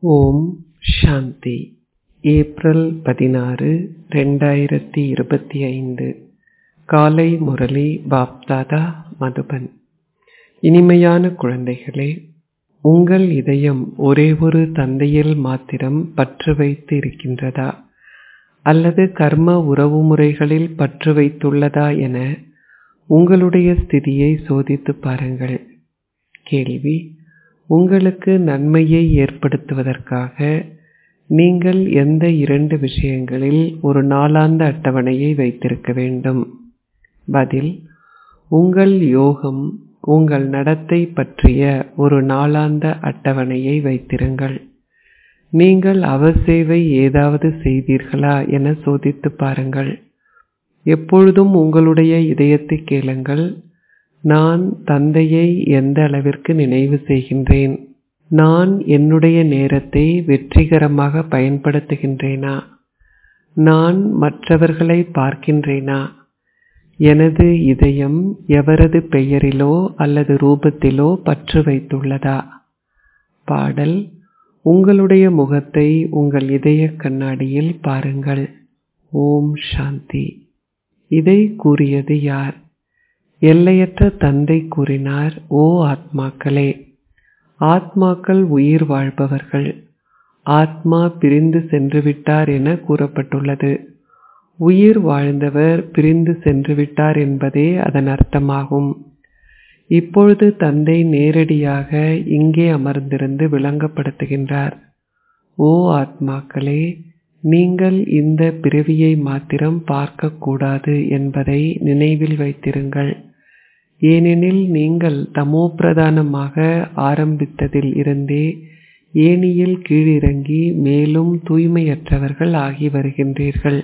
ஓம் சாந்தி April பதினாறு ரெண்டாயிரத்தி இருபத்தி ஐந்து காலை முரளி பாப்தாதா மதுபன் இனிமையான குழந்தைகளே உங்கள் இதயம் ஒரே ஒரு தந்தையில் மாத்திரம் பற்று வைத்து இருக்கின்றதா அல்லது கர்ம உறவுமுறைகளில் பற்று வைத்துள்ளதா என உங்களுடைய ஸ்திதியை சோதித்துப் பாருங்கள் கேள்வி உங்களுக்கு நன்மையை ஏற்படுத்துவதற்காக நீங்கள் எந்த இரண்டு விஷயங்களில் ஒரு நாளாந்த அட்டவணையை வைத்திருக்க வேண்டும் பதில் உங்கள் யோகம் உங்கள் நடத்தை பற்றிய ஒரு நாளாந்த அட்டவணையை வைத்திருங்கள் நீங்கள் அவசேவை ஏதாவது செய்தீர்களா என சோதித்துப் பாருங்கள் எப்பொழுதும் உங்களுடைய இதயத்தை கேளுங்கள் நான் தந்தையை எந்த அளவிற்கு நினைவு செய்கின்றேன் நான் என்னுடைய நேரத்தை வெற்றிகரமாக பயன்படுத்துகின்றேனா நான் மற்றவர்களை பார்க்கின்றேனா எனது இதயம் எவரது பெயரிலோ அல்லது ரூபத்திலோ பற்று வைத்துள்ளதா பாடல் உங்களுடைய முகத்தை உங்கள் இதய கண்ணாடியில் பாருங்கள் ஓம் சாந்தி இதை கூறியது யார் எல்லையற்ற தந்தை கூறினார் ஓ ஆத்மாக்களே ஆத்மாக்கள் உயிர் வாழ்பவர்கள் ஆத்மா பிரிந்து சென்று விட்டார் என கூறப்பட்டுள்ளது உயிர் வாழ்ந்தவர் பிரிந்து சென்று விட்டார் என்பதே அதன் அர்த்தமாகும் இப்பொழுது தந்தை நேரடியாக இங்கே அமர்ந்திருந்து விளங்கப்படுத்துகின்றார் ஓ ஆத்மாக்களே நீங்கள் இந்த பிறவியை மாத்திரம் பார்க்கக்கூடாது என்பதை நினைவில் வைத்திருங்கள் ஏனெனில் நீங்கள் தமோபிரதானமாக ஆரம்பித்ததில் இருந்தே ஏனியில் கீழிறங்கி மேலும் தூய்மையற்றவர்கள் ஆகி வருகின்றீர்கள்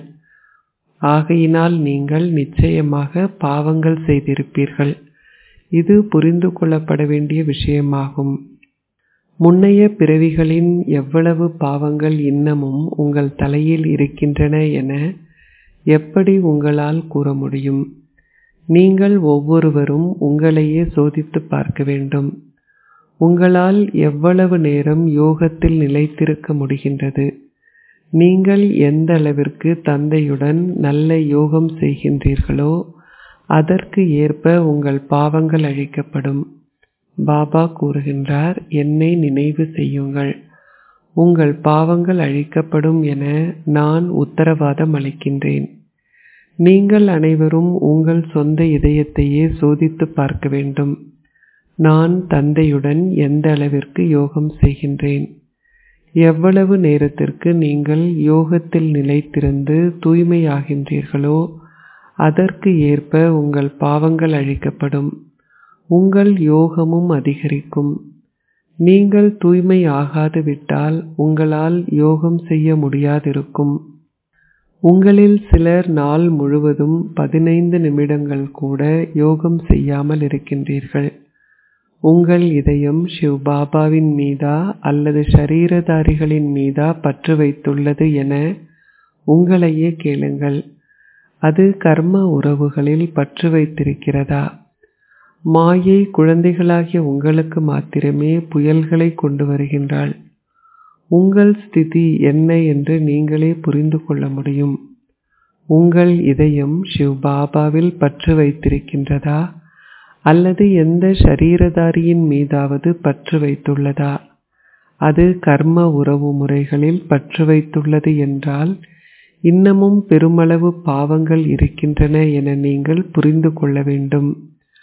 ஆகையினால் நீங்கள் நிச்சயமாக பாவங்கள் செய்திருப்பீர்கள் இது புரிந்து கொள்ளப்பட வேண்டிய விஷயமாகும் முன்னைய பிறவிகளின் எவ்வளவு பாவங்கள் இன்னமும் உங்கள் தலையில் இருக்கின்றன என எப்படி உங்களால் கூற முடியும் நீங்கள் ஒவ்வொருவரும் உங்களையே சோதித்து பார்க்க வேண்டும் உங்களால் எவ்வளவு நேரம் யோகத்தில் நிலைத்திருக்க முடிகின்றது நீங்கள் எந்த அளவிற்கு தந்தையுடன் நல்ல யோகம் செய்கின்றீர்களோ அதற்கு ஏற்ப உங்கள் பாவங்கள் அழிக்கப்படும் பாபா கூறுகின்றார் என்னை நினைவு செய்யுங்கள் உங்கள் பாவங்கள் அழிக்கப்படும் என நான் உத்தரவாதம் அளிக்கின்றேன் நீங்கள் அனைவரும் உங்கள் சொந்த இதயத்தையே சோதித்து பார்க்க வேண்டும் நான் தந்தையுடன் எந்த அளவிற்கு யோகம் செய்கின்றேன் எவ்வளவு நேரத்திற்கு நீங்கள் யோகத்தில் நிலைத்திருந்து தூய்மையாகின்றீர்களோ அதற்கு ஏற்ப உங்கள் பாவங்கள் அழிக்கப்படும் உங்கள் யோகமும் அதிகரிக்கும் நீங்கள் தூய்மை ஆகாது விட்டால் உங்களால் யோகம் செய்ய முடியாதிருக்கும் உங்களில் சிலர் நாள் முழுவதும் பதினைந்து நிமிடங்கள் கூட யோகம் செய்யாமல் இருக்கின்றீர்கள் உங்கள் இதயம் சிவ் பாபாவின் மீதா அல்லது ஷரீரதாரிகளின் மீதா பற்று வைத்துள்ளது என உங்களையே கேளுங்கள் அது கர்ம உறவுகளில் பற்று வைத்திருக்கிறதா மாயை குழந்தைகளாகிய உங்களுக்கு மாத்திரமே புயல்களை கொண்டு வருகின்றாள் உங்கள் ஸ்திதி என்ன என்று நீங்களே புரிந்து கொள்ள முடியும் உங்கள் இதயம் சிவ் பாபாவில் பற்று வைத்திருக்கின்றதா அல்லது எந்த ஷரீரதாரியின் மீதாவது பற்று வைத்துள்ளதா அது கர்ம உறவு முறைகளில் பற்று வைத்துள்ளது என்றால் இன்னமும் பெருமளவு பாவங்கள் இருக்கின்றன என நீங்கள் புரிந்து கொள்ள வேண்டும்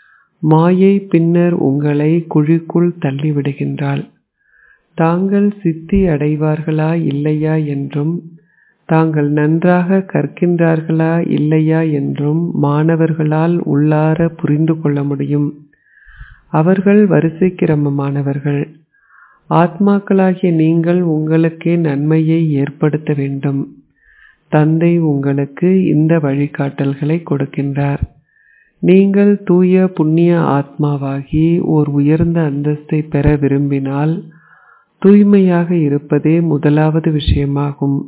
மாயை பின்னர் உங்களை குழிக்குள் தள்ளிவிடுகின்றாள் தாங்கள் சித்தி அடைவார்களா இல்லையா என்றும் தாங்கள் நன்றாக கற்கின்றார்களா இல்லையா என்றும் மாணவர்களால் உள்ளார புரிந்து கொள்ள முடியும் அவர்கள் வரிசை கிரமமானவர்கள் ஆத்மாக்களாகிய நீங்கள் உங்களுக்கே நன்மையை ஏற்படுத்த வேண்டும் தந்தை உங்களுக்கு இந்த வழிகாட்டல்களை கொடுக்கின்றார் நீங்கள் தூய புண்ணிய ஆத்மாவாகி ஓர் உயர்ந்த அந்தஸ்தை பெற விரும்பினால் தூய்மையாக இருப்பதே முதலாவது விஷயமாகும்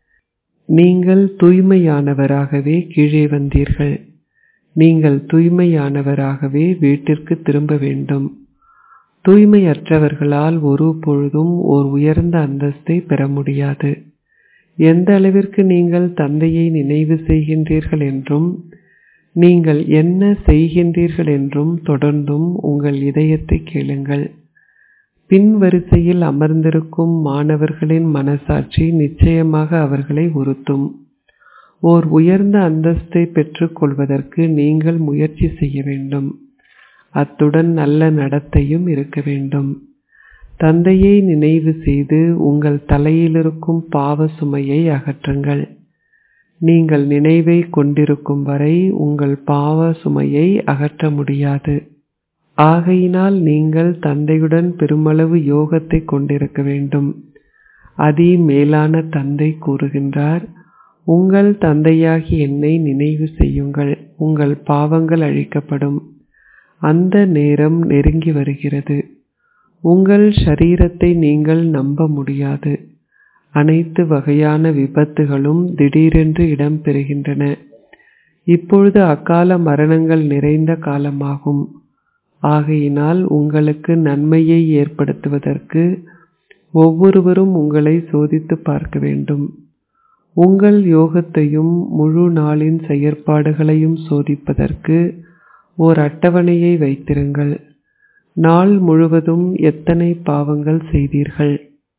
நீங்கள் தூய்மையானவராகவே கீழே வந்தீர்கள் நீங்கள் தூய்மையானவராகவே வீட்டிற்கு திரும்ப வேண்டும் தூய்மையற்றவர்களால் ஒரு பொழுதும் ஓர் உயர்ந்த அந்தஸ்தை பெற முடியாது எந்த அளவிற்கு நீங்கள் தந்தையை நினைவு செய்கின்றீர்கள் என்றும் நீங்கள் என்ன செய்கின்றீர்கள் என்றும் தொடர்ந்தும் உங்கள் இதயத்தை கேளுங்கள் பின் வரிசையில் அமர்ந்திருக்கும் மாணவர்களின் மனசாட்சி நிச்சயமாக அவர்களை உறுத்தும் ஓர் உயர்ந்த அந்தஸ்தை பெற்றுக் கொள்வதற்கு நீங்கள் முயற்சி செய்ய வேண்டும் அத்துடன் நல்ல நடத்தையும் இருக்க வேண்டும் தந்தையை நினைவு செய்து உங்கள் தலையிலிருக்கும் பாவ சுமையை அகற்றுங்கள் நீங்கள் நினைவை கொண்டிருக்கும் வரை உங்கள் பாவ சுமையை அகற்ற முடியாது ஆகையினால் நீங்கள் தந்தையுடன் பெருமளவு யோகத்தை கொண்டிருக்க வேண்டும் அதி மேலான தந்தை கூறுகின்றார் உங்கள் தந்தையாகி என்னை நினைவு செய்யுங்கள் உங்கள் பாவங்கள் அழிக்கப்படும் அந்த நேரம் நெருங்கி வருகிறது உங்கள் ஷரீரத்தை நீங்கள் நம்ப முடியாது அனைத்து வகையான விபத்துகளும் திடீரென்று இடம்பெறுகின்றன இப்பொழுது அக்கால மரணங்கள் நிறைந்த காலமாகும் ஆகையினால் உங்களுக்கு நன்மையை ஏற்படுத்துவதற்கு ஒவ்வொருவரும் உங்களை சோதித்து பார்க்க வேண்டும் உங்கள் யோகத்தையும் முழு நாளின் செயற்பாடுகளையும் சோதிப்பதற்கு ஓர் அட்டவணையை வைத்திருங்கள் நாள் முழுவதும் எத்தனை பாவங்கள் செய்தீர்கள்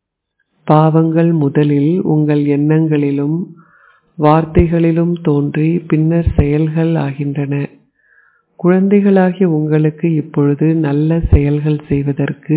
பாவங்கள் முதலில் உங்கள் எண்ணங்களிலும் வார்த்தைகளிலும் தோன்றி பின்னர் செயல்கள் ஆகின்றன குழந்தைகளாகிய உங்களுக்கு இப்பொழுது நல்ல செயல்கள் செய்வதற்கு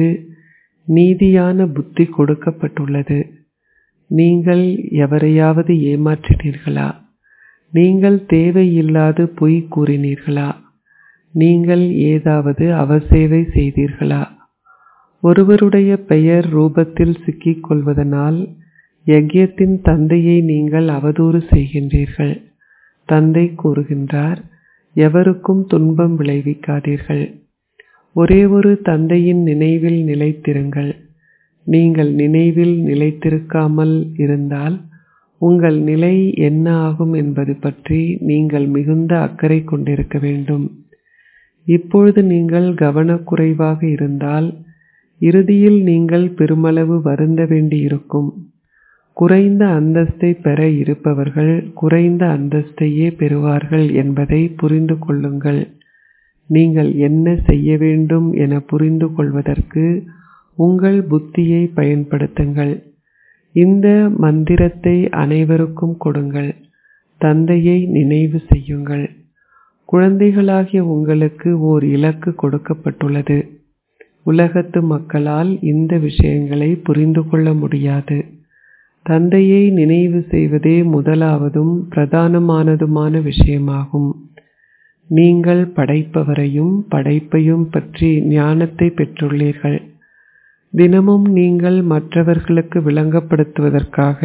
நீதியான புத்தி கொடுக்கப்பட்டுள்ளது நீங்கள் எவரையாவது ஏமாற்றினீர்களா நீங்கள் தேவையில்லாது பொய் கூறினீர்களா நீங்கள் ஏதாவது அவசேவை செய்தீர்களா ஒருவருடைய பெயர் ரூபத்தில் சிக்கிக் கொள்வதனால் யக்யத்தின் தந்தையை நீங்கள் அவதூறு செய்கின்றீர்கள் தந்தை கூறுகின்றார் எவருக்கும் துன்பம் விளைவிக்காதீர்கள் ஒரே ஒரு தந்தையின் நினைவில் நிலைத்திருங்கள் நீங்கள் நினைவில் நிலைத்திருக்காமல் இருந்தால் உங்கள் நிலை என்ன ஆகும் என்பது பற்றி நீங்கள் மிகுந்த அக்கறை கொண்டிருக்க வேண்டும் இப்பொழுது நீங்கள் கவனக்குறைவாக இருந்தால் இறுதியில் நீங்கள் பெருமளவு வருந்த வேண்டியிருக்கும் குறைந்த அந்தஸ்தை பெற இருப்பவர்கள் குறைந்த அந்தஸ்தையே பெறுவார்கள் என்பதை புரிந்து கொள்ளுங்கள் நீங்கள் என்ன செய்ய வேண்டும் என புரிந்து கொள்வதற்கு உங்கள் புத்தியை பயன்படுத்துங்கள் இந்த மந்திரத்தை அனைவருக்கும் கொடுங்கள் தந்தையை நினைவு செய்யுங்கள் குழந்தைகளாகிய உங்களுக்கு ஓர் இலக்கு கொடுக்கப்பட்டுள்ளது உலகத்து மக்களால் இந்த விஷயங்களை புரிந்து கொள்ள முடியாது தந்தையை நினைவு செய்வதே முதலாவதும் பிரதானமானதுமான விஷயமாகும் நீங்கள் படைப்பவரையும் படைப்பையும் பற்றி ஞானத்தை பெற்றுள்ளீர்கள் தினமும் நீங்கள் மற்றவர்களுக்கு விளங்கப்படுத்துவதற்காக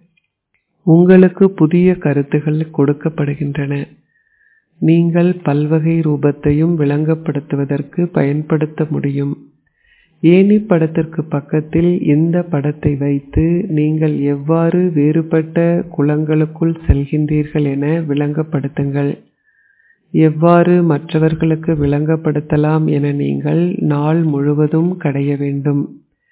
உங்களுக்கு புதிய கருத்துகள் கொடுக்கப்படுகின்றன நீங்கள் பல்வகை ரூபத்தையும் விளங்கப்படுத்துவதற்கு பயன்படுத்த முடியும் ஏனி படத்திற்கு பக்கத்தில் இந்த படத்தை வைத்து நீங்கள் எவ்வாறு வேறுபட்ட குளங்களுக்குள் செல்கின்றீர்கள் என விளங்கப்படுத்துங்கள் எவ்வாறு மற்றவர்களுக்கு விளங்கப்படுத்தலாம் என நீங்கள் நாள் முழுவதும் கடைய வேண்டும்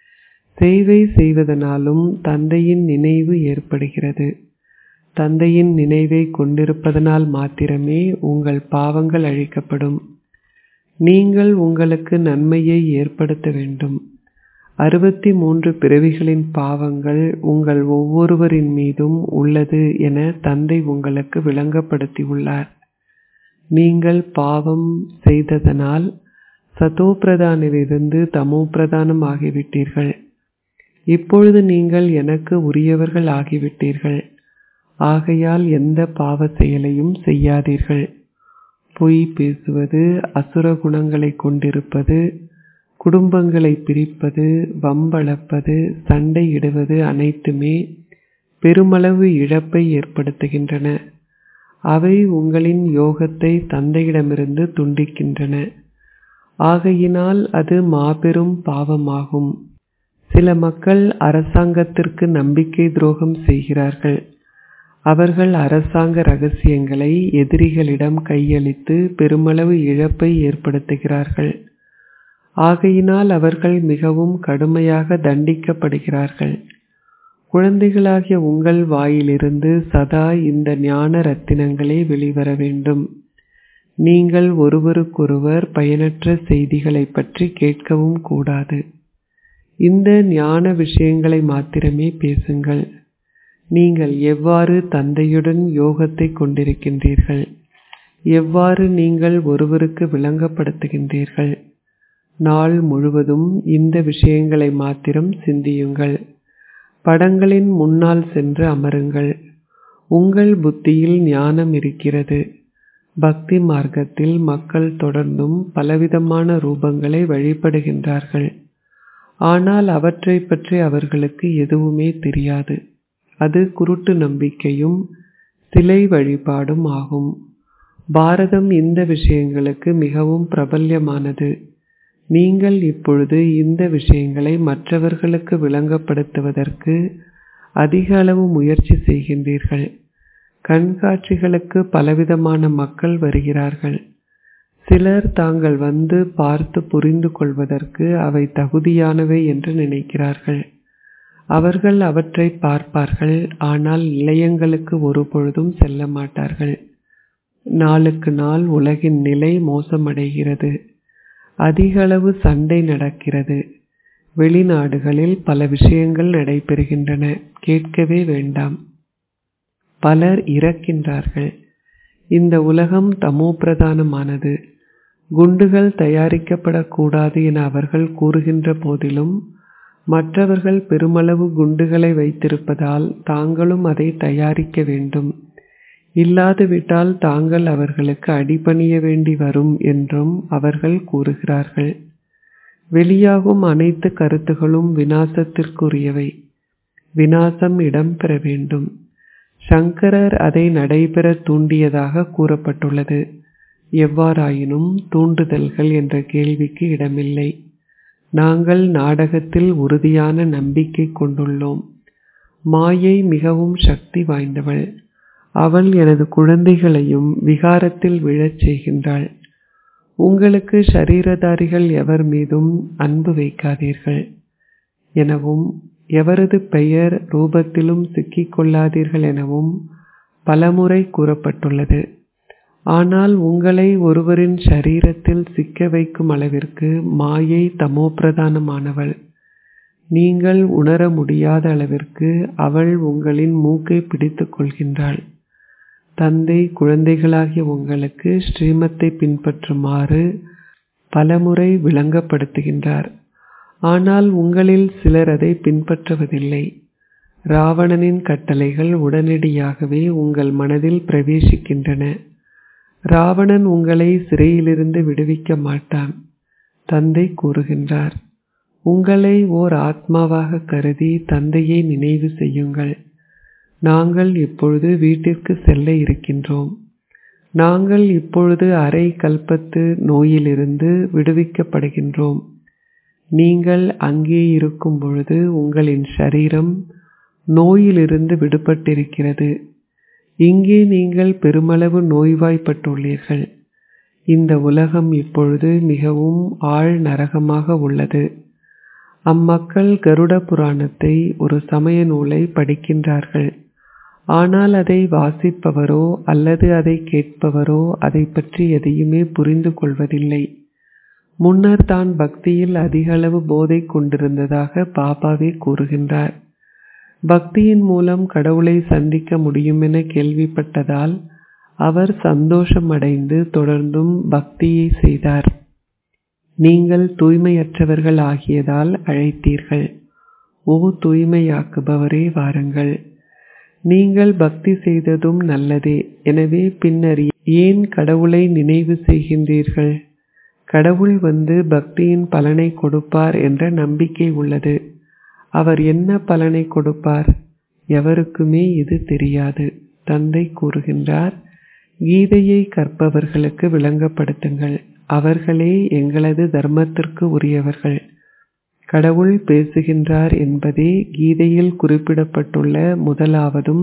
சேவை செய்வதனாலும் தந்தையின் நினைவு ஏற்படுகிறது தந்தையின் நினைவை கொண்டிருப்பதனால் மாத்திரமே உங்கள் பாவங்கள் அழிக்கப்படும் நீங்கள் உங்களுக்கு நன்மையை ஏற்படுத்த வேண்டும் அறுபத்தி மூன்று பிறவிகளின் பாவங்கள் உங்கள் ஒவ்வொருவரின் மீதும் உள்ளது என தந்தை உங்களுக்கு விளங்கப்படுத்தியுள்ளார் நீங்கள் பாவம் செய்ததனால் சதோ பிரதானிலிருந்து தமோ பிரதானம் ஆகிவிட்டீர்கள் இப்பொழுது நீங்கள் எனக்கு உரியவர்கள் ஆகிவிட்டீர்கள் ஆகையால் எந்த பாவ செயலையும் செய்யாதீர்கள் பொய் பேசுவது அசுர குணங்களை கொண்டிருப்பது குடும்பங்களை பிரிப்பது வம்பளப்பது சண்டையிடுவது அனைத்துமே பெருமளவு இழப்பை ஏற்படுத்துகின்றன அவை உங்களின் யோகத்தை தந்தையிடமிருந்து துண்டிக்கின்றன ஆகையினால் அது மாபெரும் பாவமாகும் சில மக்கள் அரசாங்கத்திற்கு நம்பிக்கை துரோகம் செய்கிறார்கள் அவர்கள் அரசாங்க ரகசியங்களை எதிரிகளிடம் கையளித்து பெருமளவு இழப்பை ஏற்படுத்துகிறார்கள் ஆகையினால் அவர்கள் மிகவும் கடுமையாக தண்டிக்கப்படுகிறார்கள் குழந்தைகளாகிய உங்கள் வாயிலிருந்து சதா இந்த ஞான ரத்தினங்களே வெளிவர வேண்டும் நீங்கள் ஒருவருக்கொருவர் பயனற்ற செய்திகளை பற்றி கேட்கவும் கூடாது இந்த ஞான விஷயங்களை மாத்திரமே பேசுங்கள் நீங்கள் எவ்வாறு தந்தையுடன் யோகத்தை கொண்டிருக்கின்றீர்கள் எவ்வாறு நீங்கள் ஒருவருக்கு விளங்கப்படுத்துகின்றீர்கள் நாள் முழுவதும் இந்த விஷயங்களை மாத்திரம் சிந்தியுங்கள் படங்களின் முன்னால் சென்று அமருங்கள் உங்கள் புத்தியில் ஞானம் இருக்கிறது பக்தி மார்க்கத்தில் மக்கள் தொடர்ந்தும் பலவிதமான ரூபங்களை வழிபடுகின்றார்கள் ஆனால் அவற்றை பற்றி அவர்களுக்கு எதுவுமே தெரியாது அது குருட்டு நம்பிக்கையும் சிலை வழிபாடும் ஆகும் பாரதம் இந்த விஷயங்களுக்கு மிகவும் பிரபல்யமானது நீங்கள் இப்பொழுது இந்த விஷயங்களை மற்றவர்களுக்கு விளங்கப்படுத்துவதற்கு அதிக அளவு முயற்சி செய்கின்றீர்கள் கண்காட்சிகளுக்கு பலவிதமான மக்கள் வருகிறார்கள் சிலர் தாங்கள் வந்து பார்த்து புரிந்து கொள்வதற்கு அவை தகுதியானவை என்று நினைக்கிறார்கள் அவர்கள் அவற்றை பார்ப்பார்கள் ஆனால் நிலையங்களுக்கு ஒருபொழுதும் செல்ல மாட்டார்கள் நாளுக்கு நாள் உலகின் நிலை மோசமடைகிறது அதிக அளவு சண்டை நடக்கிறது வெளிநாடுகளில் பல விஷயங்கள் நடைபெறுகின்றன கேட்கவே வேண்டாம் பலர் இறக்கின்றார்கள் இந்த உலகம் தமோ பிரதானமானது குண்டுகள் தயாரிக்கப்படக்கூடாது என அவர்கள் கூறுகின்ற போதிலும் மற்றவர்கள் பெருமளவு குண்டுகளை வைத்திருப்பதால் தாங்களும் அதை தயாரிக்க வேண்டும் இல்லாதுவிட்டால் தாங்கள் அவர்களுக்கு அடிபணிய வேண்டி வரும் என்றும் அவர்கள் கூறுகிறார்கள் வெளியாகும் அனைத்து கருத்துகளும் வினாசத்திற்குரியவை வினாசம் இடம்பெற வேண்டும் சங்கரர் அதை நடைபெற தூண்டியதாக கூறப்பட்டுள்ளது எவ்வாறாயினும் தூண்டுதல்கள் என்ற கேள்விக்கு இடமில்லை நாங்கள் நாடகத்தில் உறுதியான நம்பிக்கை கொண்டுள்ளோம் மாயை மிகவும் சக்தி வாய்ந்தவள் அவள் எனது குழந்தைகளையும் விகாரத்தில் விழச் செய்கின்றாள் உங்களுக்கு ஷரீரதாரிகள் எவர் மீதும் அன்பு வைக்காதீர்கள் எனவும் எவரது பெயர் ரூபத்திலும் சிக்கிக் கொள்ளாதீர்கள் எனவும் பலமுறை கூறப்பட்டுள்ளது ஆனால் உங்களை ஒருவரின் ஷரீரத்தில் சிக்க வைக்கும் அளவிற்கு மாயை தமோபிரதானமானவள் நீங்கள் உணர முடியாத அளவிற்கு அவள் உங்களின் மூக்கை பிடித்துக் கொள்கின்றாள் தந்தை குழந்தைகளாகிய உங்களுக்கு ஸ்ரீமத்தை பின்பற்றுமாறு பலமுறை விளங்கப்படுத்துகின்றார் ஆனால் உங்களில் சிலர் அதை பின்பற்றுவதில்லை ராவணனின் கட்டளைகள் உடனடியாகவே உங்கள் மனதில் பிரவேசிக்கின்றன ராவணன் உங்களை சிறையிலிருந்து விடுவிக்க மாட்டான் தந்தை கூறுகின்றார் உங்களை ஓர் ஆத்மாவாக கருதி தந்தையை நினைவு செய்யுங்கள் நாங்கள் இப்பொழுது வீட்டிற்கு செல்ல இருக்கின்றோம் நாங்கள் இப்பொழுது அரை கல்பத்து நோயிலிருந்து விடுவிக்கப்படுகின்றோம் நீங்கள் அங்கே இருக்கும் பொழுது உங்களின் சரீரம் நோயிலிருந்து விடுபட்டிருக்கிறது இங்கே நீங்கள் பெருமளவு நோய்வாய்ப்பட்டுள்ளீர்கள் இந்த உலகம் இப்பொழுது மிகவும் ஆழ் நரகமாக உள்ளது அம்மக்கள் கருட புராணத்தை ஒரு சமய நூலை படிக்கின்றார்கள் ஆனால் அதை வாசிப்பவரோ அல்லது அதை கேட்பவரோ அதை பற்றி எதையுமே புரிந்து கொள்வதில்லை முன்னர் தான் பக்தியில் அதிக அளவு போதை கொண்டிருந்ததாக பாபாவே கூறுகின்றார் பக்தியின் மூலம் கடவுளை சந்திக்க முடியும் என கேள்விப்பட்டதால் அவர் சந்தோஷம் அடைந்து தொடர்ந்தும் பக்தியை செய்தார் நீங்கள் தூய்மையற்றவர்கள் ஆகியதால் அழைத்தீர்கள் ஓ தூய்மையாக்குபவரே வாருங்கள் நீங்கள் பக்தி செய்ததும் நல்லதே எனவே பின்னர் ஏன் கடவுளை நினைவு செய்கின்றீர்கள் கடவுள் வந்து பக்தியின் பலனை கொடுப்பார் என்ற நம்பிக்கை உள்ளது அவர் என்ன பலனை கொடுப்பார் எவருக்குமே இது தெரியாது தந்தை கூறுகின்றார் கீதையை கற்பவர்களுக்கு விளங்கப்படுத்துங்கள் அவர்களே எங்களது தர்மத்திற்கு உரியவர்கள் கடவுள் பேசுகின்றார் என்பதே கீதையில் குறிப்பிடப்பட்டுள்ள முதலாவதும்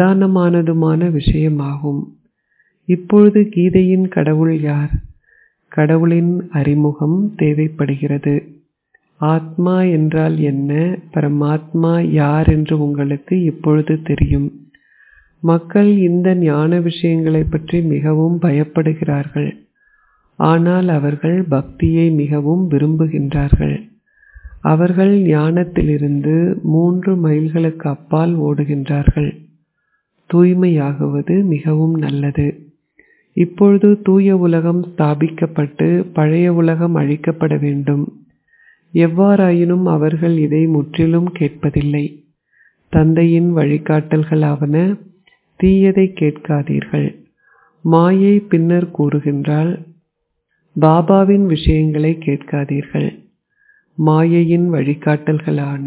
பிரதானமானதுமான விஷயமாகும் இப்பொழுது கீதையின் கடவுள் யார் கடவுளின் அறிமுகம் தேவைப்படுகிறது ஆத்மா என்றால் என்ன பரமாத்மா யார் என்று உங்களுக்கு இப்பொழுது தெரியும் மக்கள் இந்த ஞான விஷயங்களைப் பற்றி மிகவும் பயப்படுகிறார்கள் ஆனால் அவர்கள் பக்தியை மிகவும் விரும்புகின்றார்கள் அவர்கள் ஞானத்திலிருந்து மூன்று மைல்களுக்கு அப்பால் ஓடுகின்றார்கள் தூய்மையாகுவது மிகவும் நல்லது இப்பொழுது தூய உலகம் ஸ்தாபிக்கப்பட்டு பழைய உலகம் அழிக்கப்பட வேண்டும் எவ்வாறாயினும் அவர்கள் இதை முற்றிலும் கேட்பதில்லை தந்தையின் வழிகாட்டல்களாவன தீயதை கேட்காதீர்கள் மாயை பின்னர் கூறுகின்றால் பாபாவின் விஷயங்களை கேட்காதீர்கள் மாயையின் வழிகாட்டல்களான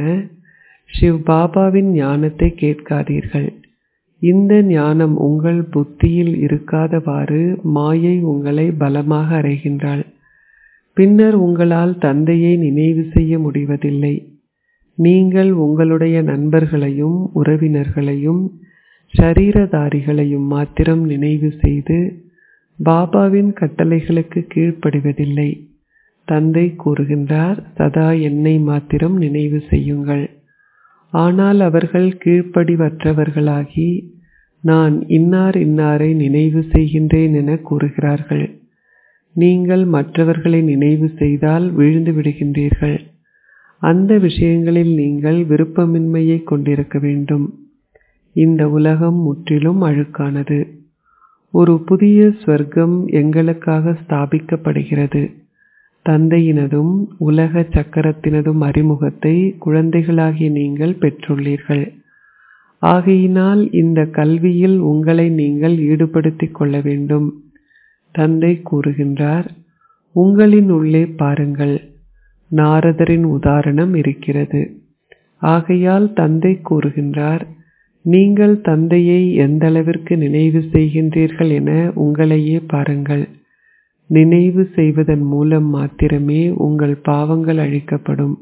ஷிவ் பாபாவின் ஞானத்தை கேட்காதீர்கள் இந்த ஞானம் உங்கள் புத்தியில் இருக்காதவாறு மாயை உங்களை பலமாக அறைகின்றாள் பின்னர் உங்களால் தந்தையை நினைவு செய்ய முடிவதில்லை நீங்கள் உங்களுடைய நண்பர்களையும் உறவினர்களையும் ஷரீரதாரிகளையும் மாத்திரம் நினைவு செய்து பாபாவின் கட்டளைகளுக்கு கீழ்ப்படிவதில்லை தந்தை கூறுகின்றார் சதா என்னை மாத்திரம் நினைவு செய்யுங்கள் ஆனால் அவர்கள் கீழ்ப்படிவற்றவர்களாகி நான் இன்னார் இன்னாரை நினைவு செய்கின்றேன் என கூறுகிறார்கள் நீங்கள் மற்றவர்களை நினைவு செய்தால் வீழ்ந்து விடுகின்றீர்கள் அந்த விஷயங்களில் நீங்கள் விருப்பமின்மையை கொண்டிருக்க வேண்டும் இந்த உலகம் முற்றிலும் அழுக்கானது ஒரு புதிய ஸ்வர்க்கம் எங்களுக்காக ஸ்தாபிக்கப்படுகிறது தந்தையினதும் உலக சக்கரத்தினதும் அறிமுகத்தை குழந்தைகளாகிய நீங்கள் பெற்றுள்ளீர்கள் ஆகையினால் இந்த கல்வியில் உங்களை நீங்கள் ஈடுபடுத்திக் கொள்ள வேண்டும் தந்தை கூறுகின்றார் உங்களின் உள்ளே பாருங்கள் நாரதரின் உதாரணம் இருக்கிறது ஆகையால் தந்தை கூறுகின்றார் நீங்கள் தந்தையை எந்தளவிற்கு நினைவு செய்கின்றீர்கள் என உங்களையே பாருங்கள் நினைவு செய்வதன் மூலம் மாத்திரமே உங்கள் பாவங்கள் அழிக்கப்படும்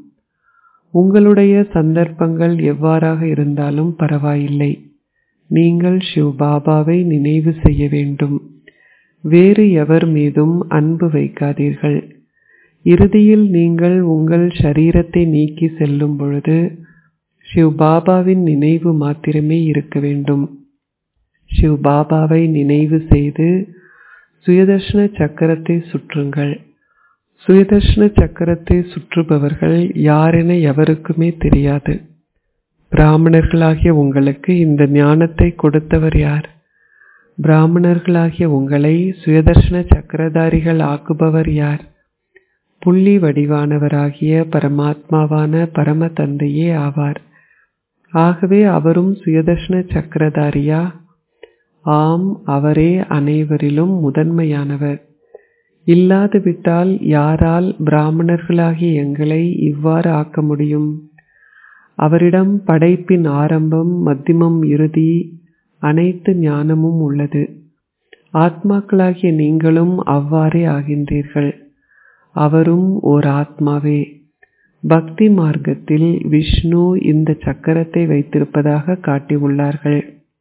உங்களுடைய சந்தர்ப்பங்கள் எவ்வாறாக இருந்தாலும் பரவாயில்லை நீங்கள் சிவ் பாபாவை நினைவு செய்ய வேண்டும் வேறு எவர் மீதும் அன்பு வைக்காதீர்கள் இறுதியில் நீங்கள் உங்கள் ஷரீரத்தை நீக்கி செல்லும் பொழுது சிவ் பாபாவின் நினைவு மாத்திரமே இருக்க வேண்டும் சிவ் பாபாவை நினைவு செய்து சுயதர்ஷன சக்கரத்தை சுற்றுங்கள் சுயதர்ஷன சக்கரத்தை சுற்றுபவர்கள் யாரென எவருக்குமே தெரியாது பிராமணர்களாகிய உங்களுக்கு இந்த ஞானத்தை கொடுத்தவர் யார் பிராமணர்களாகிய உங்களை சுயதர்ஷன சக்கரதாரிகள் ஆக்குபவர் யார் புள்ளி வடிவானவராகிய பரமாத்மாவான பரம தந்தையே ஆவார் ஆகவே அவரும் சுயதர்ஷன சக்கரதாரியா ஆம் அவரே அனைவரிலும் முதன்மையானவர் இல்லாது விட்டால் யாரால் பிராமணர்களாகிய எங்களை இவ்வாறு ஆக்க முடியும் அவரிடம் படைப்பின் ஆரம்பம் மத்தியமம் இறுதி அனைத்து ஞானமும் உள்ளது ஆத்மாக்களாகிய நீங்களும் அவ்வாறே ஆகின்றீர்கள் அவரும் ஓர் ஆத்மாவே பக்தி மார்க்கத்தில் விஷ்ணு இந்த சக்கரத்தை வைத்திருப்பதாக காட்டியுள்ளார்கள்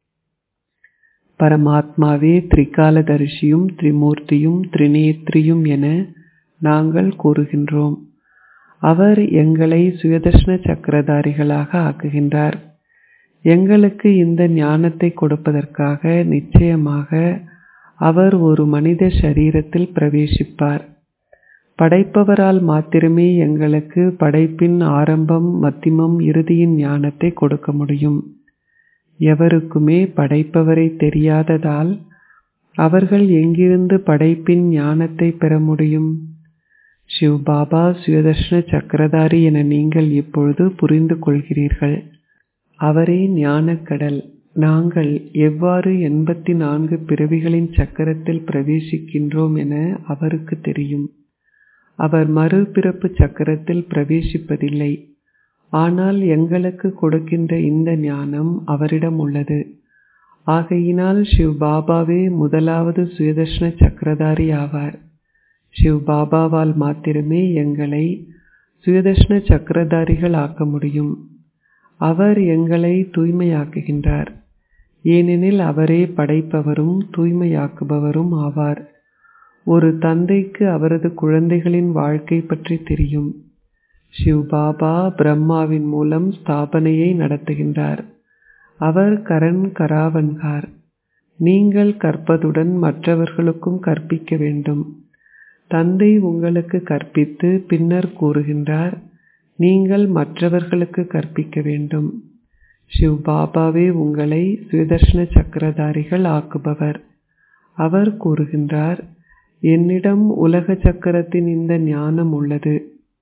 பரமாத்மாவே திரிகாலதரிசியும் திரிமூர்த்தியும் திரிநேத்ரியும் என நாங்கள் கூறுகின்றோம் அவர் எங்களை சுயதர்ஷன சக்கரதாரிகளாக ஆக்குகின்றார் எங்களுக்கு இந்த ஞானத்தை கொடுப்பதற்காக நிச்சயமாக அவர் ஒரு மனித சரீரத்தில் பிரவேசிப்பார் படைப்பவரால் மாத்திரமே எங்களுக்கு படைப்பின் ஆரம்பம் மத்தியமம் இறுதியின் ஞானத்தை கொடுக்க முடியும் எவருக்குமே படைப்பவரை தெரியாததால் அவர்கள் எங்கிருந்து படைப்பின் ஞானத்தை பெற முடியும் சிவ் பாபா சுயதர்ஷன சக்கரதாரி என நீங்கள் இப்பொழுது புரிந்து கொள்கிறீர்கள் அவரே ஞானக்கடல் நாங்கள் எவ்வாறு எண்பத்தி நான்கு பிறவிகளின் சக்கரத்தில் பிரவேசிக்கின்றோம் என அவருக்கு தெரியும் அவர் மறுபிறப்பு சக்கரத்தில் பிரவேசிப்பதில்லை ஆனால் எங்களுக்கு கொடுக்கின்ற இந்த ஞானம் அவரிடம் உள்ளது ஆகையினால் சிவ் பாபாவே முதலாவது சுயதர்ஷன சக்கரதாரி ஆவார் சிவ் பாபாவால் மாத்திரமே எங்களை சுயதர்ஷன சக்கரதாரிகள் ஆக்க முடியும் அவர் எங்களை தூய்மையாக்குகின்றார் ஏனெனில் அவரே படைப்பவரும் தூய்மையாக்குபவரும் ஆவார் ஒரு தந்தைக்கு அவரது குழந்தைகளின் வாழ்க்கை பற்றி தெரியும் சிவ் பாபா பிரம்மாவின் மூலம் ஸ்தாபனையை நடத்துகின்றார் அவர் கரண் கராவன்கார் நீங்கள் கற்பதுடன் மற்றவர்களுக்கும் கற்பிக்க வேண்டும் தந்தை உங்களுக்கு கற்பித்து பின்னர் கூறுகின்றார் நீங்கள் மற்றவர்களுக்கு கற்பிக்க வேண்டும் சிவ் பாபாவே உங்களை சுயதர்ஷன சக்கரதாரிகள் ஆக்குபவர் அவர் கூறுகின்றார் என்னிடம் உலக சக்கரத்தின் இந்த ஞானம் உள்ளது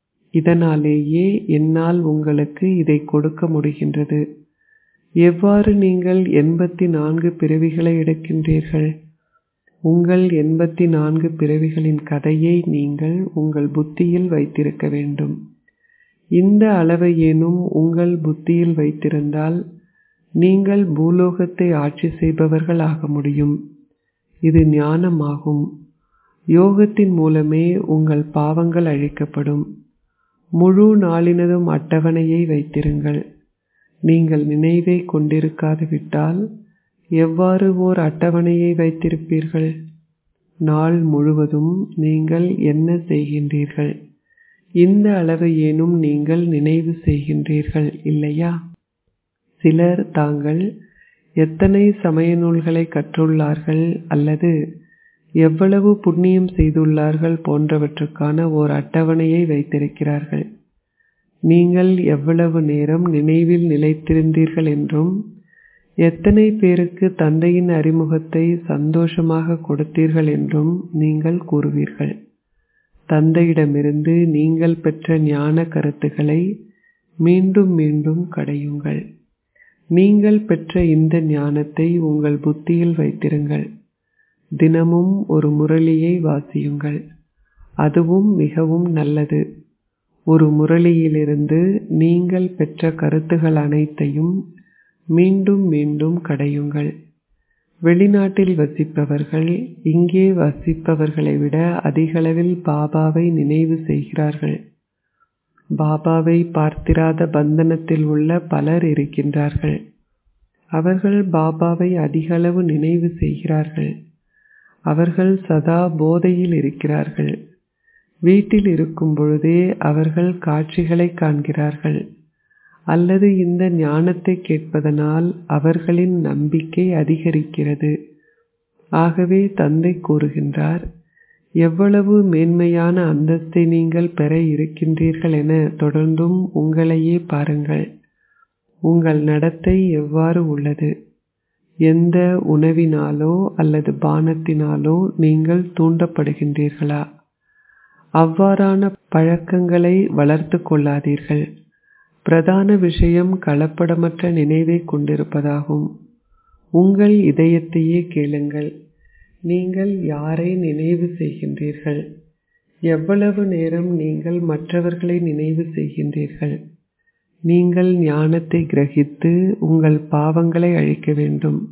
இதனாலேயே என்னால் உங்களுக்கு இதை கொடுக்க முடிகின்றது எவ்வாறு நீங்கள் எண்பத்தி நான்கு பிறவிகளை எடுக்கின்றீர்கள் உங்கள் எண்பத்தி நான்கு பிறவிகளின் கதையை நீங்கள் உங்கள் புத்தியில் வைத்திருக்க வேண்டும் இந்த அளவையேனும் உங்கள் புத்தியில் வைத்திருந்தால் நீங்கள் பூலோகத்தை ஆட்சி செய்பவர்கள் ஆக முடியும் இது ஞானமாகும் யோகத்தின் மூலமே உங்கள் பாவங்கள் அழிக்கப்படும் முழு நாளினதும் அட்டவணையை வைத்திருங்கள் நீங்கள் நினைவை கொண்டிருக்காது விட்டால் எவ்வாறு ஓர் அட்டவணையை வைத்திருப்பீர்கள் நாள் முழுவதும் நீங்கள் என்ன செய்கின்றீர்கள் இந்த அளவையேனும் நீங்கள் நினைவு செய்கின்றீர்கள் இல்லையா சிலர் தாங்கள் எத்தனை சமய நூல்களை கற்றுள்ளார்கள் அல்லது எவ்வளவு புண்ணியம் செய்துள்ளார்கள் போன்றவற்றுக்கான ஓர் அட்டவணையை வைத்திருக்கிறார்கள் நீங்கள் எவ்வளவு நேரம் நினைவில் நிலைத்திருந்தீர்கள் என்றும் எத்தனை பேருக்கு தந்தையின் அறிமுகத்தை சந்தோஷமாக கொடுத்தீர்கள் என்றும் நீங்கள் கூறுவீர்கள் தந்தையிடமிருந்து நீங்கள் பெற்ற ஞான கருத்துக்களை மீண்டும் மீண்டும் கடையுங்கள் நீங்கள் பெற்ற இந்த ஞானத்தை உங்கள் புத்தியில் வைத்திருங்கள் தினமும் ஒரு முரளியை வாசியுங்கள் அதுவும் மிகவும் நல்லது ஒரு முரளியிலிருந்து நீங்கள் பெற்ற கருத்துகள் அனைத்தையும் மீண்டும் மீண்டும் கடையுங்கள் வெளிநாட்டில் வசிப்பவர்கள் இங்கே வசிப்பவர்களை விட அதிகளவில் பாபாவை நினைவு செய்கிறார்கள் பாபாவை பார்த்திராத பந்தனத்தில் உள்ள பலர் இருக்கின்றார்கள் அவர்கள் பாபாவை அதிகளவு நினைவு செய்கிறார்கள் அவர்கள் சதா போதையில் இருக்கிறார்கள் வீட்டில் இருக்கும் பொழுதே அவர்கள் காட்சிகளை காண்கிறார்கள் அல்லது இந்த ஞானத்தை கேட்பதனால் அவர்களின் நம்பிக்கை அதிகரிக்கிறது ஆகவே தந்தை கூறுகின்றார் எவ்வளவு மேன்மையான அந்தஸ்தை நீங்கள் பெற இருக்கின்றீர்கள் என தொடர்ந்தும் உங்களையே பாருங்கள் உங்கள் நடத்தை எவ்வாறு உள்ளது எந்த உணவினாலோ அல்லது பானத்தினாலோ நீங்கள் தூண்டப்படுகின்றீர்களா அவ்வாறான பழக்கங்களை வளர்த்து கொள்ளாதீர்கள் பிரதான விஷயம் கலப்படமற்ற நினைவை கொண்டிருப்பதாகும் உங்கள் இதயத்தையே கேளுங்கள் நீங்கள் யாரை நினைவு செய்கின்றீர்கள் எவ்வளவு நேரம் நீங்கள் மற்றவர்களை நினைவு செய்கின்றீர்கள் நீங்கள் ஞானத்தை கிரகித்து உங்கள் பாவங்களை அழிக்க வேண்டும்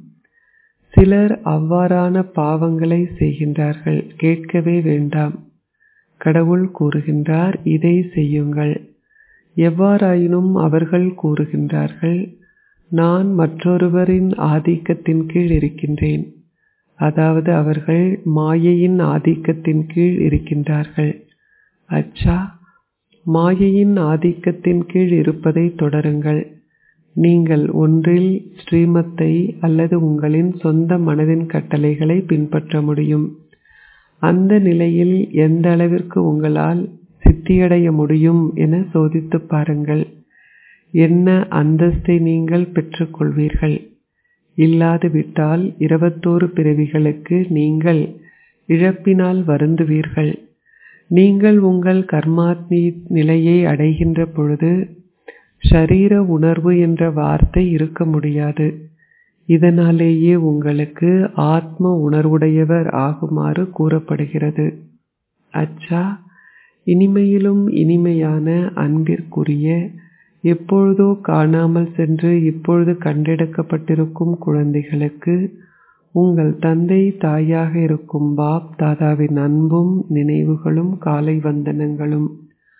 சிலர் அவ்வாறான பாவங்களை செய்கின்றார்கள் கேட்கவே வேண்டாம் கடவுள் கூறுகின்றார் இதை செய்யுங்கள் எவ்வாறாயினும் அவர்கள் கூறுகின்றார்கள் நான் மற்றொருவரின் ஆதிக்கத்தின் கீழ் இருக்கின்றேன் அதாவது அவர்கள் மாயையின் ஆதிக்கத்தின் கீழ் இருக்கின்றார்கள் அச்சா மாயையின் ஆதிக்கத்தின் கீழ் இருப்பதை தொடருங்கள் நீங்கள் ஒன்றில் ஸ்ரீமத்தை அல்லது உங்களின் சொந்த மனதின் கட்டளைகளை பின்பற்ற முடியும் அந்த நிலையில் எந்த அளவிற்கு உங்களால் சித்தியடைய முடியும் என சோதித்து பாருங்கள் என்ன அந்தஸ்தை நீங்கள் பெற்றுக்கொள்வீர்கள் இல்லாது விட்டால் இருபத்தோரு பிறவிகளுக்கு நீங்கள் இழப்பினால் வருந்துவீர்கள் நீங்கள் உங்கள் கர்மாத்மி நிலையை அடைகின்ற பொழுது ஷரீர உணர்வு என்ற வார்த்தை இருக்க முடியாது இதனாலேயே உங்களுக்கு ஆத்ம உணர்வுடையவர் ஆகுமாறு கூறப்படுகிறது அச்சா இனிமையிலும் இனிமையான அன்பிற்குரிய எப்பொழுதோ காணாமல் சென்று இப்பொழுது கண்டெடுக்கப்பட்டிருக்கும் குழந்தைகளுக்கு உங்கள் தந்தை தாயாக இருக்கும் பாப் தாதாவின் அன்பும் நினைவுகளும் காலை வந்தனங்களும்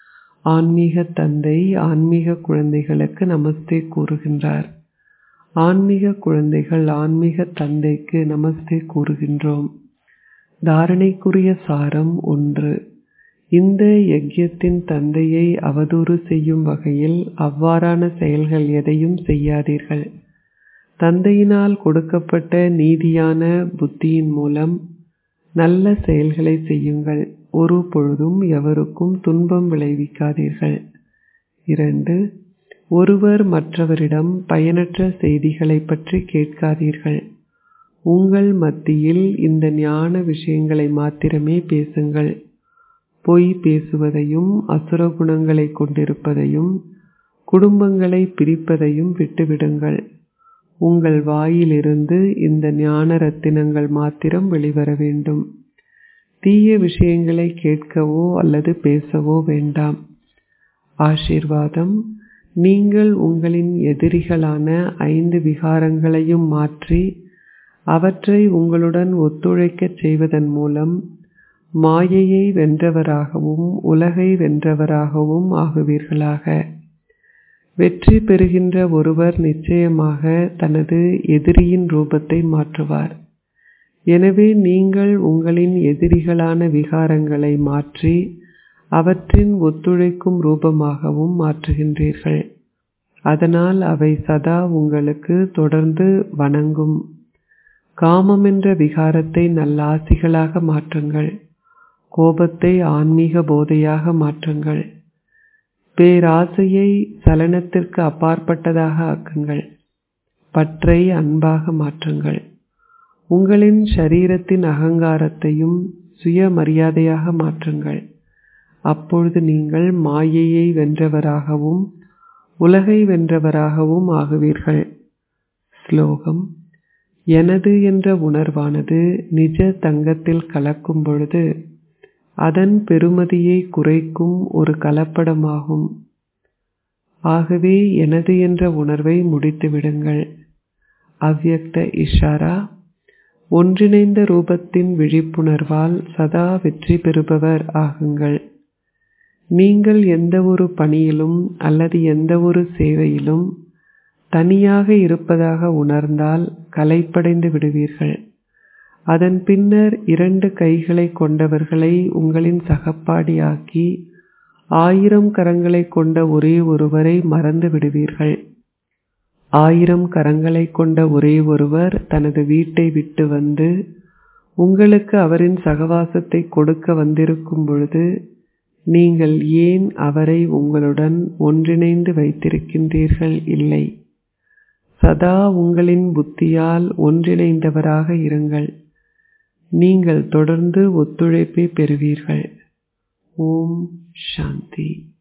ஆன்மீக தந்தை ஆன்மீக குழந்தைகளுக்கு நமஸ்தே கூறுகின்றார் ஆன்மீக குழந்தைகள் ஆன்மீக தந்தைக்கு நமஸ்தே கூறுகின்றோம் தாரணைக்குரிய சாரம் ஒன்று இந்த யஜ்யத்தின் தந்தையை அவதூறு செய்யும் வகையில் அவ்வாறான செயல்கள் எதையும் செய்யாதீர்கள் தந்தையினால் கொடுக்கப்பட்ட நீதியான புத்தியின் மூலம் நல்ல செயல்களை செய்யுங்கள் ஒரு பொழுதும் எவருக்கும் துன்பம் விளைவிக்காதீர்கள் இரண்டு ஒருவர் மற்றவரிடம் பயனற்ற செய்திகளை பற்றி கேட்காதீர்கள் உங்கள் மத்தியில் இந்த ஞான விஷயங்களை மாத்திரமே பேசுங்கள் பொய் பேசுவதையும் அசுர குணங்களை கொண்டிருப்பதையும் குடும்பங்களை பிரிப்பதையும் விட்டுவிடுங்கள் உங்கள் வாயிலிருந்து இந்த ஞான ரத்தினங்கள் மாத்திரம் வெளிவர வேண்டும் தீய விஷயங்களை கேட்கவோ அல்லது பேசவோ வேண்டாம் ஆசீர்வாதம் நீங்கள் உங்களின் எதிரிகளான ஐந்து விகாரங்களையும் மாற்றி அவற்றை உங்களுடன் ஒத்துழைக்கச் செய்வதன் மூலம் மாயையை வென்றவராகவும் உலகை வென்றவராகவும் ஆகுவீர்களாக வெற்றி பெறுகின்ற ஒருவர் நிச்சயமாக தனது எதிரியின் ரூபத்தை மாற்றுவார் எனவே நீங்கள் உங்களின் எதிரிகளான விகாரங்களை மாற்றி அவற்றின் ஒத்துழைக்கும் ரூபமாகவும் மாற்றுகின்றீர்கள் அதனால் அவை சதா உங்களுக்கு தொடர்ந்து வணங்கும் காமம் என்ற விகாரத்தை நல்லாசிகளாக மாற்றுங்கள் கோபத்தை ஆன்மீக போதையாக மாற்றுங்கள் பேராசையை சலனத்திற்கு அப்பாற்பட்டதாக ஆக்குங்கள் பற்றை அன்பாக மாற்றுங்கள் உங்களின் சரீரத்தின் அகங்காரத்தையும் சுயமரியாதையாக மாற்றுங்கள் அப்பொழுது நீங்கள் மாயையை வென்றவராகவும் உலகை வென்றவராகவும் ஆகுவீர்கள் ஸ்லோகம் எனது என்ற உணர்வானது நிஜ தங்கத்தில் கலக்கும் பொழுது அதன் பெருமதியை குறைக்கும் ஒரு கலப்படமாகும் ஆகவே எனது என்ற உணர்வை முடித்துவிடுங்கள் அவ்யக்த இஷாரா ஒன்றிணைந்த ரூபத்தின் விழிப்புணர்வால் சதா வெற்றி பெறுபவர் ஆகுங்கள் நீங்கள் எந்த ஒரு பணியிலும் அல்லது எந்த ஒரு சேவையிலும் தனியாக இருப்பதாக உணர்ந்தால் கலைப்படைந்து விடுவீர்கள் அதன் பின்னர் இரண்டு கைகளை கொண்டவர்களை உங்களின் சகப்பாடியாக்கி ஆயிரம் கரங்களை கொண்ட ஒரே ஒருவரை மறந்து விடுவீர்கள் ஆயிரம் கரங்களை கொண்ட ஒரே ஒருவர் தனது வீட்டை விட்டு வந்து உங்களுக்கு அவரின் சகவாசத்தை கொடுக்க வந்திருக்கும் பொழுது நீங்கள் ஏன் அவரை உங்களுடன் ஒன்றிணைந்து வைத்திருக்கின்றீர்கள் இல்லை சதா உங்களின் புத்தியால் ஒன்றிணைந்தவராக இருங்கள் நீங்கள் தொடர்ந்து ஒத்துழைப்பை பெறுவீர்கள் ஓம் சாந்தி